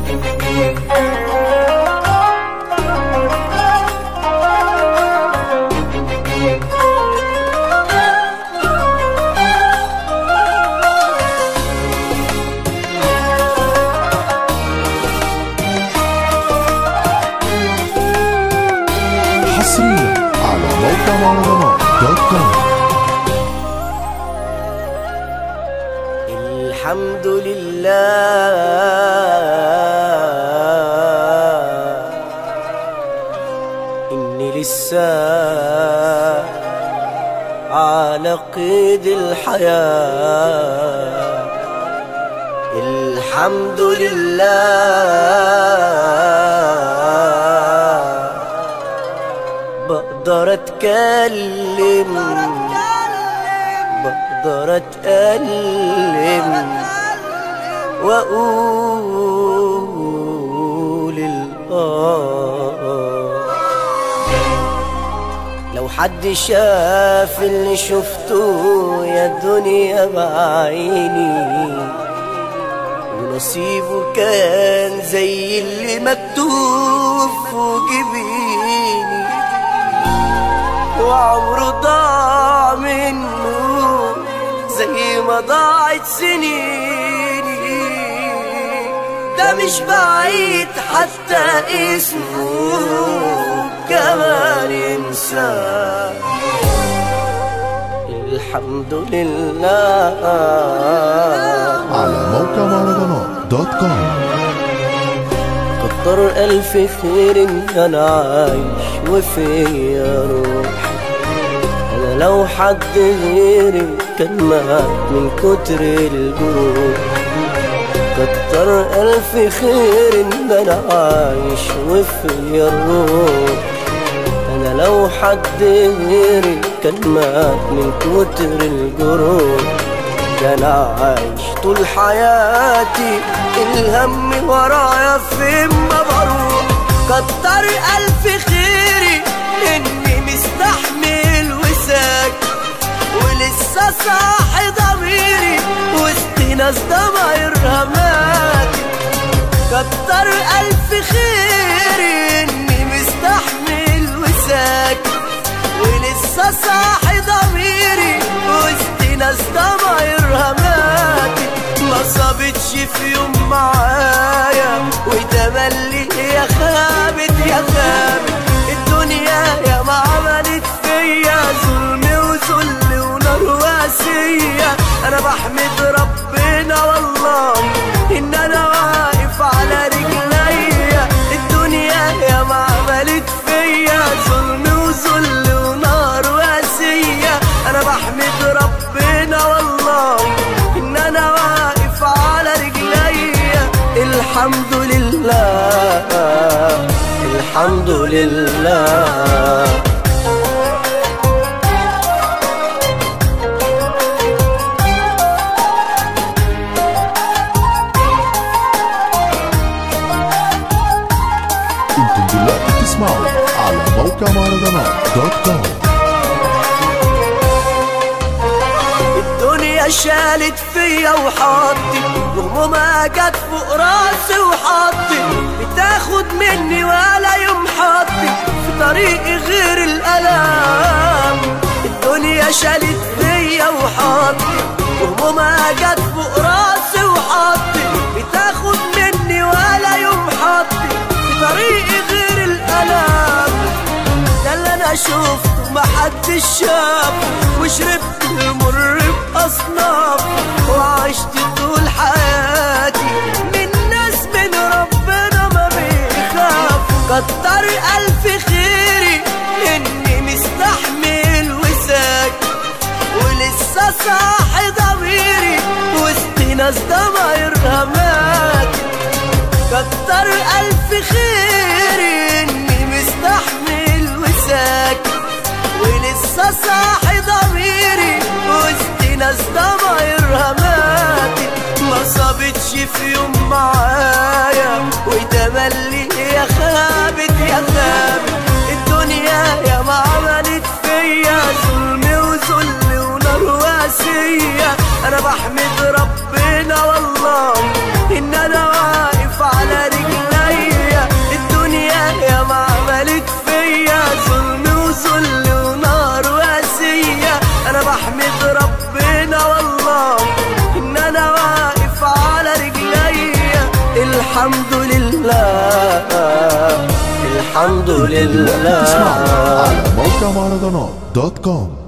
حصريا على موقع مهرجانات دوت كوم الحمد لله إني لسه على قيد الحياة الحمد لله بقدر اتكلم بقدر اتألم واقول الآه لو حد شاف اللي شفته يا الدنيا بعيني ونصيبه كان زي اللي مكتوب في جبيني وعمره ضاع منه زي ما ضاعت سنيني ده مش بعيد حتى اسمه كمان انسان الحمد لله على موقع مهرجانات دوت كوم كتر ألف خير إن أنا عايش وفيا روح أنا لو حد غيري كان مات من كتر الجروح كتر ألف خير إن أنا عايش وفيا الروح أنا لو حد غيري كان مات من كتر الجروح ده أنا عايش طول حياتي الهم ورايا فين ما بروح كتر ألف خيري إني مستحمل وساكت ولسه صاحي ضميري وسط ناس ضمايرها ماتت كتر ألف خيري إني مستحمل وساكت ولسه صاحي ضميري وسط ناس ضمايرها ماتت ما صابتش في يوم معايا وتملي يا خابت يا خابت الدنيا يا ما عملت فيا ظلم وذل ونار واسية انا بحمد ربنا والله ان انا واقف على رجليا الدنيا يا ما عملت فيا ظلم وذل ونار واسية انا بحمد ربنا والله ان انا واقف على رجليا الحمد لله الحمد لله انتم دلوقتي بتسمعوا على موقع مهرجانات دوت كوم الدنيا شالت فيا وحطت وهمومها جت فوق راسي وحطت بتاخد مني ولا يوم حطت في طريقي غير الألم الدنيا شالت فيا وحطت وهمومها جت فوق راسي وحطت بتاخد مني ولا يوم حطت في طريقي غير الألم ده اللي انا شفته محدش شافه وشربت المر باصناف وعشت طول حياتي من ناس من ربنا ما بيخافوا كتر الف خيري اني مستحمل وساكت ولسه صاحي ضميري وسط ناس ضمايرها ماتت كتر ألف خير إني مستحمل وساكت ولسه صاحي ضميري وسط ناس ضمايرها ماتت ما صابتش في يوم معايا وتملي يا خابت يا خابت الدنيا يا ما عملت فيا ظلم وذل ونار واسية أنا بحمد ربنا والله إن أنا واقف على رجلي الحمد لله الحمد لله اسمعوا على موقع مهرجانات دوت كوم